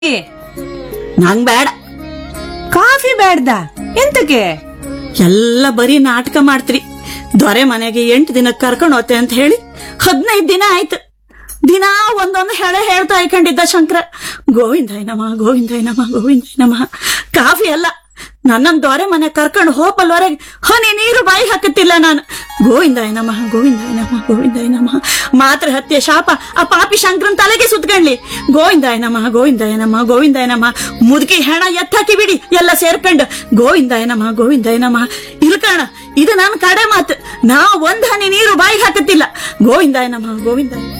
ನಂಗ್ ಬೇಡ ಕಾಫಿ ಬೇಡ್ದ ಎಂತಕ್ಕೆ ಎಲ್ಲ ಬರೀ ನಾಟಕ ಮಾಡ್ತ್ರಿ ದೊರೆ ಮನೆಗೆ ಎಂಟು ದಿನ ಕರ್ಕೊಂಡು ಹೋತೆ ಅಂತ ಹೇಳಿ ಹದಿನೈದು ದಿನ ಆಯ್ತು ದಿನಾ ಒಂದೊಂದು ಹೇಳೆ ಹೇಳ್ತಾ ಇಕೊಂಡಿದ್ದ ಶಂಕರ ಗೋವಿಂದಾಯ ನಮ ಗೋವಿಂದಾಯ ನಮ ಗೋವಿಂದಾಯ ನಮ ಕಾಫಿ ಅಲ್ಲ ನನ್ನನ್ ದೊರೆ ಮನೆ ಕರ್ಕೊಂಡು ಹೋಪಲ್ವರೆಗೆ ಹನಿ ನೀರು ಬಾಯಿ ಹಾಕುತ್ತಿಲ್ಲ ನಾನು ಗೋವಿಂದಾಯ ನಮ ಗೋವಿಂದಾಯ ನಮ ಗೋವಿಂದಾಯ ನಮ ಮಾತ್ರ ಹತ್ಯೆ ಶಾಪ ಆ ಪಾಪಿ ಶಂಕರನ್ ತಲೆಗೆ ಸುತ್ಕೊಂಡ್ಲಿ ಗೋವಿಂದಾಯ ನಮ ಗೋವಿಂದಾಯ ನಮ ಗೋವಿಂದಾಯ ನಮ ಮುದುಕಿ ಹೆಣ ಎತ್ತಾಕಿ ಬಿಡಿ ಎಲ್ಲ ಸೇರ್ಕೊಂಡು ಗೋವಿಂದಾಯ ನಮ ಗೋವಿಂದಾಯ ನಮ ಇಲ್ಕಣ ಇದು ನನ್ನ ಕಡೆ ಮಾತು ನಾ ಒಂದ್ ಹನಿ ನೀರು ಬಾಯಿಗೆ ಹಾಕುತ್ತಿಲ್ಲ ಗೋವಿಂದಾಯ ನಮ ಗೋವಿಂದಾಯ